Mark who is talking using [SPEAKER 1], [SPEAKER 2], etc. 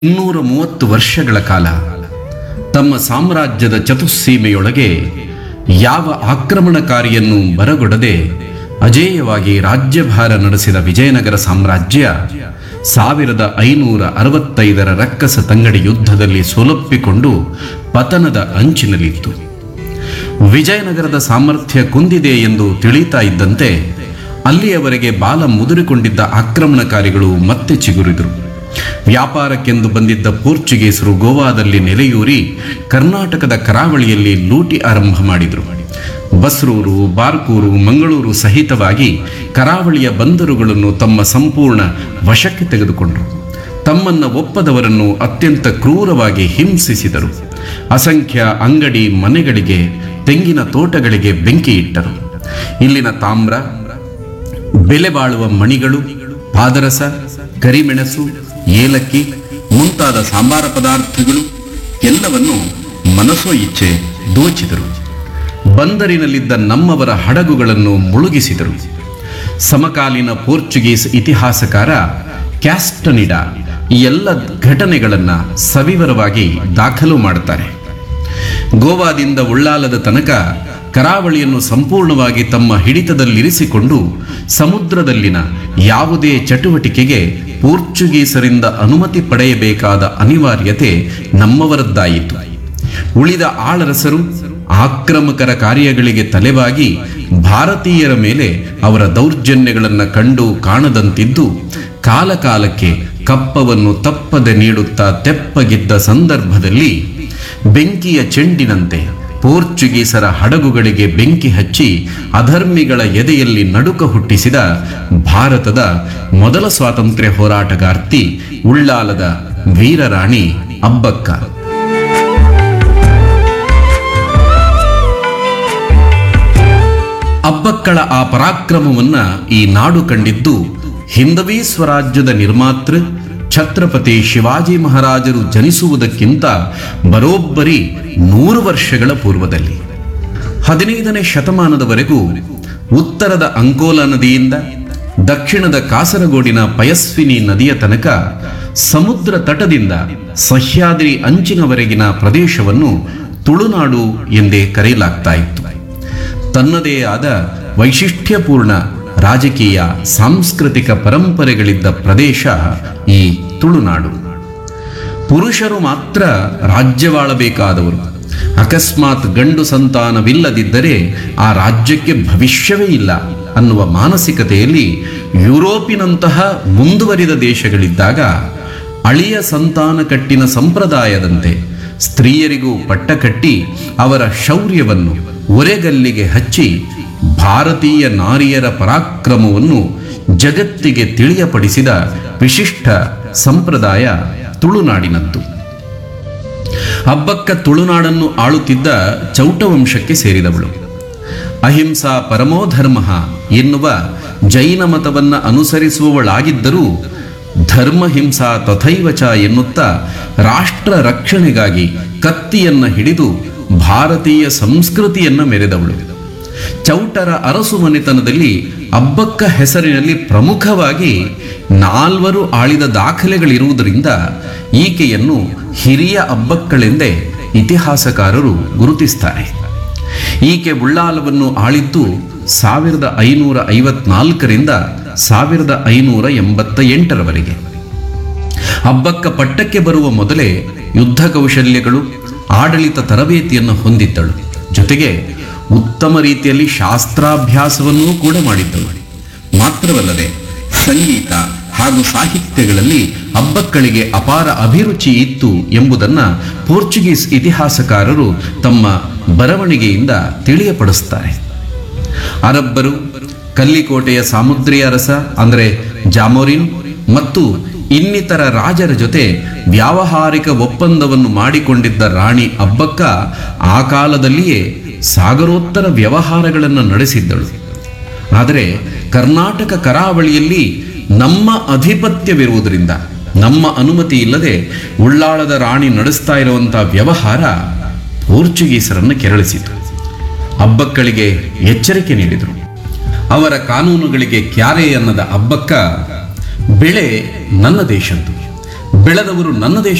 [SPEAKER 1] ಇನ್ನೂರ ಮೂವತ್ತು ವರ್ಷಗಳ ಕಾಲ ತಮ್ಮ ಸಾಮ್ರಾಜ್ಯದ ಚತುಸ್ಸೀಮೆಯೊಳಗೆ ಯಾವ ಆಕ್ರಮಣಕಾರಿಯನ್ನು ಬರಗೊಡದೆ ಅಜೇಯವಾಗಿ ರಾಜ್ಯಭಾರ ನಡೆಸಿದ ವಿಜಯನಗರ ಸಾಮ್ರಾಜ್ಯ ಸಾವಿರದ ಐನೂರ ಅರವತ್ತೈದರ ರಕ್ಕಸ ತಂಗಡಿ ಯುದ್ಧದಲ್ಲಿ ಸೋಲೊಪ್ಪಿಕೊಂಡು ಪತನದ ಅಂಚಿನಲ್ಲಿತ್ತು ವಿಜಯನಗರದ ಸಾಮರ್ಥ್ಯ ಕುಂದಿದೆ ಎಂದು ತಿಳಿತಾ ಇದ್ದಂತೆ ಅಲ್ಲಿಯವರೆಗೆ ಬಾಲ ಮುದುರಿಕೊಂಡಿದ್ದ ಆಕ್ರಮಣಕಾರಿಗಳು ಮತ್ತೆ ಚಿಗುರಿದರು ವ್ಯಾಪಾರಕ್ಕೆಂದು ಬಂದಿದ್ದ ಪೋರ್ಚುಗೀಸರು ಗೋವಾದಲ್ಲಿ ನೆಲೆಯೂರಿ ಕರ್ನಾಟಕದ ಕರಾವಳಿಯಲ್ಲಿ ಲೂಟಿ ಆರಂಭ ಮಾಡಿದರು ಬಸ್ರೂರು ಬಾರ್ಕೂರು ಮಂಗಳೂರು ಸಹಿತವಾಗಿ ಕರಾವಳಿಯ ಬಂದರುಗಳನ್ನು ತಮ್ಮ ಸಂಪೂರ್ಣ ವಶಕ್ಕೆ ತೆಗೆದುಕೊಂಡರು ತಮ್ಮನ್ನ ಒಪ್ಪದವರನ್ನು ಅತ್ಯಂತ ಕ್ರೂರವಾಗಿ ಹಿಂಸಿಸಿದರು ಅಸಂಖ್ಯ ಅಂಗಡಿ ಮನೆಗಳಿಗೆ ತೆಂಗಿನ ತೋಟಗಳಿಗೆ ಬೆಂಕಿ ಇಟ್ಟರು ಇಲ್ಲಿನ ತಾಮ್ರ ಬೆಲೆ ಬಾಳುವ ಮಣಿಗಳು ಪಾದರಸ ಕರಿಮೆಣಸು ಏಲಕ್ಕಿ ಮುಂತಾದ ಸಾಂಬಾರ ಪದಾರ್ಥಗಳು ಎಲ್ಲವನ್ನು ಮನಸೋ ಇಚ್ಛೆ ದೋಚಿದರು ಬಂದರಿನಲ್ಲಿದ್ದ ನಮ್ಮವರ ಹಡಗುಗಳನ್ನು ಮುಳುಗಿಸಿದರು ಸಮಕಾಲೀನ ಪೋರ್ಚುಗೀಸ್ ಇತಿಹಾಸಕಾರ ಕ್ಯಾಸ್ಟನಿಡಾ ಈ ಎಲ್ಲ ಘಟನೆಗಳನ್ನು ಸವಿವರವಾಗಿ ದಾಖಲು ಮಾಡುತ್ತಾರೆ ಗೋವಾದಿಂದ ಉಳ್ಳಾಲದ ತನಕ ಕರಾವಳಿಯನ್ನು ಸಂಪೂರ್ಣವಾಗಿ ತಮ್ಮ ಹಿಡಿತದಲ್ಲಿರಿಸಿಕೊಂಡು ಸಮುದ್ರದಲ್ಲಿನ ಯಾವುದೇ ಚಟುವಟಿಕೆಗೆ ಪೋರ್ಚುಗೀಸರಿಂದ ಅನುಮತಿ ಪಡೆಯಬೇಕಾದ ಅನಿವಾರ್ಯತೆ ನಮ್ಮವರದ್ದಾಯಿತು ಉಳಿದ ಆಳರಸರು ಆಕ್ರಮಕರ ಕಾರ್ಯಗಳಿಗೆ ತಲೆಬಾಗಿ ಭಾರತೀಯರ ಮೇಲೆ ಅವರ ದೌರ್ಜನ್ಯಗಳನ್ನು ಕಂಡು ಕಾಣದಂತಿದ್ದು ಕಾಲಕಾಲಕ್ಕೆ ಕಪ್ಪವನ್ನು ತಪ್ಪದೆ ನೀಡುತ್ತಾ ತೆಪ್ಪಗಿದ್ದ ಸಂದರ್ಭದಲ್ಲಿ ಬೆಂಕಿಯ ಚೆಂಡಿನಂತೆ ಪೋರ್ಚುಗೀಸರ ಹಡಗುಗಳಿಗೆ ಬೆಂಕಿ ಹಚ್ಚಿ ಅಧರ್ಮಿಗಳ ಎದೆಯಲ್ಲಿ ನಡುಕ ಹುಟ್ಟಿಸಿದ ಭಾರತದ ಮೊದಲ ಸ್ವಾತಂತ್ರ್ಯ ಹೋರಾಟಗಾರ್ತಿ ಉಳ್ಳಾಲದ ವೀರರಾಣಿ ಅಬ್ಬಕ್ಕ ಅಬ್ಬಕ್ಕಳ ಆ ಪರಾಕ್ರಮವನ್ನ ಈ ನಾಡು ಕಂಡಿದ್ದು ಹಿಂದವೀ ಸ್ವರಾಜ್ಯದ ನಿರ್ಮಾತೃ ಛತ್ರಪತಿ ಶಿವಾಜಿ ಮಹಾರಾಜರು ಜನಿಸುವುದಕ್ಕಿಂತ ಬರೋಬ್ಬರಿ ನೂರು ವರ್ಷಗಳ ಪೂರ್ವದಲ್ಲಿ ಹದಿನೈದನೇ ಶತಮಾನದವರೆಗೂ ಉತ್ತರದ ಅಂಕೋಲ ನದಿಯಿಂದ ದಕ್ಷಿಣದ ಕಾಸರಗೋಡಿನ ಪಯಸ್ವಿನಿ ನದಿಯ ತನಕ ಸಮುದ್ರ ತಟದಿಂದ ಸಹ್ಯಾದ್ರಿ ಅಂಚಿನವರೆಗಿನ ಪ್ರದೇಶವನ್ನು ತುಳುನಾಡು ಎಂದೇ ಕರೆಯಲಾಗ್ತಾ ಇತ್ತು ತನ್ನದೇ ಆದ ವೈಶಿಷ್ಟ್ಯಪೂರ್ಣ ರಾಜಕೀಯ ಸಾಂಸ್ಕೃತಿಕ ಪರಂಪರೆಗಳಿದ್ದ ಪ್ರದೇಶ ಈ ತುಳುನಾಡು ಪುರುಷರು ಮಾತ್ರ ರಾಜ್ಯವಾಳಬೇಕಾದವರು ಅಕಸ್ಮಾತ್ ಗಂಡು ಸಂತಾನವಿಲ್ಲದಿದ್ದರೆ ಆ ರಾಜ್ಯಕ್ಕೆ ಭವಿಷ್ಯವೇ ಇಲ್ಲ ಅನ್ನುವ ಮಾನಸಿಕತೆಯಲ್ಲಿ ಯುರೋಪಿನಂತಹ ಮುಂದುವರಿದ ದೇಶಗಳಿದ್ದಾಗ ಅಳಿಯ ಸಂತಾನ ಕಟ್ಟಿನ ಸಂಪ್ರದಾಯದಂತೆ ಸ್ತ್ರೀಯರಿಗೂ ಪಟ್ಟ ಕಟ್ಟಿ ಅವರ ಶೌರ್ಯವನ್ನು ಒರೆಗಲ್ಲಿಗೆ ಹಚ್ಚಿ ಭಾರತೀಯ ನಾರಿಯರ ಪರಾಕ್ರಮವನ್ನು ಜಗತ್ತಿಗೆ ತಿಳಿಯಪಡಿಸಿದ ವಿಶಿಷ್ಟ ಸಂಪ್ರದಾಯ ತುಳುನಾಡಿನದ್ದು ಅಬ್ಬಕ್ಕ ತುಳುನಾಡನ್ನು ಆಳುತ್ತಿದ್ದ ಚೌಟ ವಂಶಕ್ಕೆ ಸೇರಿದವಳು ಅಹಿಂಸಾ ಪರಮೋಧರ್ಮ ಎನ್ನುವ ಜೈನ ಮತವನ್ನು ಅನುಸರಿಸುವವಳಾಗಿದ್ದರೂ ಧರ್ಮ ಹಿಂಸಾ ತಥೈವಚ ಎನ್ನುತ್ತಾ ರಾಷ್ಟ್ರ ರಕ್ಷಣೆಗಾಗಿ ಕತ್ತಿಯನ್ನ ಹಿಡಿದು ಭಾರತೀಯ ಸಂಸ್ಕೃತಿಯನ್ನ ಮೆರೆದವಳು ಚೌಟರ ಅರಸು ಮನೆತನದಲ್ಲಿ ಅಬ್ಬಕ್ಕ ಹೆಸರಿನಲ್ಲಿ ಪ್ರಮುಖವಾಗಿ ನಾಲ್ವರು ಆಳಿದ ದಾಖಲೆಗಳಿರುವುದರಿಂದ ಈಕೆಯನ್ನು ಹಿರಿಯ ಅಬ್ಬಕ್ಕಳೆಂದೇ ಇತಿಹಾಸಕಾರರು ಗುರುತಿಸ್ತಾರೆ ಈಕೆ ಉಳ್ಳಾಲವನ್ನು ಆಳಿದ್ದು ಸಾವಿರದ ಐನೂರ ಐವತ್ನಾಲ್ಕರಿಂದ ಸಾವಿರದ ಐನೂರ ಎಂಬತ್ತ ಎಂಟರವರೆಗೆ ಅಬ್ಬಕ್ಕ ಪಟ್ಟಕ್ಕೆ ಬರುವ ಮೊದಲೇ ಯುದ್ಧ ಕೌಶಲ್ಯಗಳು ಆಡಳಿತ ತರಬೇತಿಯನ್ನು ಹೊಂದಿದ್ದಳು ಜೊತೆಗೆ ಉತ್ತಮ ರೀತಿಯಲ್ಲಿ ಶಾಸ್ತ್ರಾಭ್ಯಾಸವನ್ನೂ ಕೂಡ ಮಾಡಿದ್ದಳು ಮಾತ್ರವಲ್ಲದೆ ಸಂಗೀತ ಹಾಗೂ ಸಾಹಿತ್ಯಗಳಲ್ಲಿ ಅಬ್ಬಕ್ಕಳಿಗೆ ಅಪಾರ ಅಭಿರುಚಿ ಇತ್ತು ಎಂಬುದನ್ನು ಪೋರ್ಚುಗೀಸ್ ಇತಿಹಾಸಕಾರರು ತಮ್ಮ ಬರವಣಿಗೆಯಿಂದ ತಿಳಿಯಪಡಿಸ್ತಾರೆ ಅರಬ್ಬರು ಕಲ್ಲಿಕೋಟೆಯ ಸಾಮುದ್ರಿಯ ರಸ ಅಂದರೆ ಜಾಮೋರಿನ್ ಮತ್ತು ಇನ್ನಿತರ ರಾಜರ ಜೊತೆ ವ್ಯಾವಹಾರಿಕ ಒಪ್ಪಂದವನ್ನು ಮಾಡಿಕೊಂಡಿದ್ದ ರಾಣಿ ಅಬ್ಬಕ್ಕ ಆ ಕಾಲದಲ್ಲಿಯೇ ಸಾಗರೋತ್ತರ ವ್ಯವಹಾರಗಳನ್ನು ನಡೆಸಿದ್ದಳು ಆದರೆ ಕರ್ನಾಟಕ ಕರಾವಳಿಯಲ್ಲಿ ನಮ್ಮ ಅಧಿಪತ್ಯವಿರುವುದರಿಂದ ನಮ್ಮ ಅನುಮತಿ ಇಲ್ಲದೆ ಉಳ್ಳಾಳದ ರಾಣಿ ನಡೆಸ್ತಾ ಇರುವಂತಹ ವ್ಯವಹಾರ ಪೋರ್ಚುಗೀಸರನ್ನು ಕೆರಳಿಸಿತು ಅಬ್ಬಕ್ಕಳಿಗೆ ಎಚ್ಚರಿಕೆ ನೀಡಿದರು ಅವರ ಕಾನೂನುಗಳಿಗೆ ಕ್ಯಾರೆ ಅನ್ನದ ಅಬ್ಬಕ್ಕ ಬೆಳೆ ನನ್ನ ದೇಶದ್ದು ಬೆಳೆದವರು ನನ್ನ ದೇಶ